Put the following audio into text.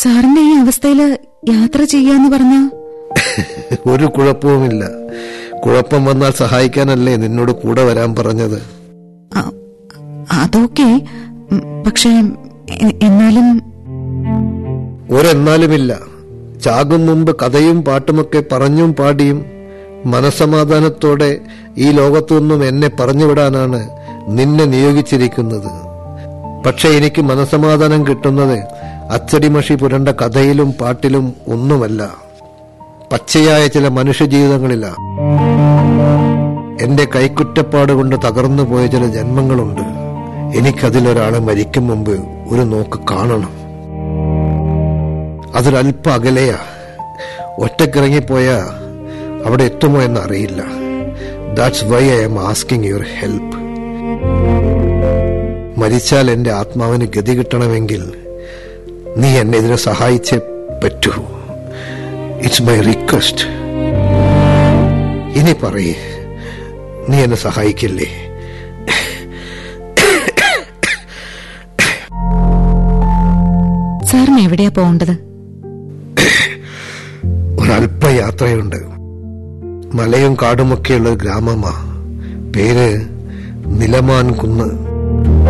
സാറിന്റെ ഈ അവസ്ഥയില് യാത്ര ചെയ്യാന്ന് പറഞ്ഞ ഒരു കുഴപ്പവുമില്ല കുഴപ്പം വന്നാൽ സഹായിക്കാനല്ലേ നിന്നോട് കൂടെ വരാൻ പറഞ്ഞത് അതൊക്കെ ഉം, പക്ഷേ എ- എന്നാലും ഒരെന്നാലുമില്ല ചാകും മുമ്പ് കഥയും പാട്ടുമൊക്കെ പറഞ്ഞും പാടിയും മനസമാധാനത്തോടെ ഈ ലോകത്തു നിന്നും എന്നെ പറഞ്ഞുവിടാനാണ് നിന്നെ നിയോഗിച്ചിരിക്കുന്നത് പക്ഷെ എനിക്ക് മനസമാധാനം കിട്ടുന്നത് അച്ചടിമഷി പുരണ്ട കഥയിലും പാട്ടിലും ഒന്നുമല്ല പച്ചയായ ചില മനുഷ്യജീവിതങ്ങളില എന്റെ കൈക്കുറ്റപ്പാട് കൊണ്ട് തകർന്നു പോയ ചില ജന്മങ്ങളുണ്ട് എനിക്കതിലൊരാളെ മരിക്കും മുമ്പ് ഒരു നോക്ക് കാണണം അതൊരല്പ അകലെയാ ഒറ്റക്കിറങ്ങിപ്പോയ അവിടെ എത്തുമോ എന്ന് അറിയില്ല that's why I'm asking your help മരിച്ചാൽ എന്റെ ആത്മാവിന് ഗതി കിട്ടണമെങ്കിൽ നീ എന്നെ ഇതിനെ സഹായിച്ചേ പറ്റൂ ഇറ്റ്സ് മൈ റിക്വസ്റ്റ് ഇനി പറയേ നീ എന്നെ സഹായിക്കില്ലേ സാറിന് എവിടെയാ പോകേണ്ടത് ഒരല്പ യാത്രയുണ്ട് മലയും കാടുമൊക്കെയുള്ള ഒരു ഗ്രാമമാ പേര് നിലമാൻ കുന്ന്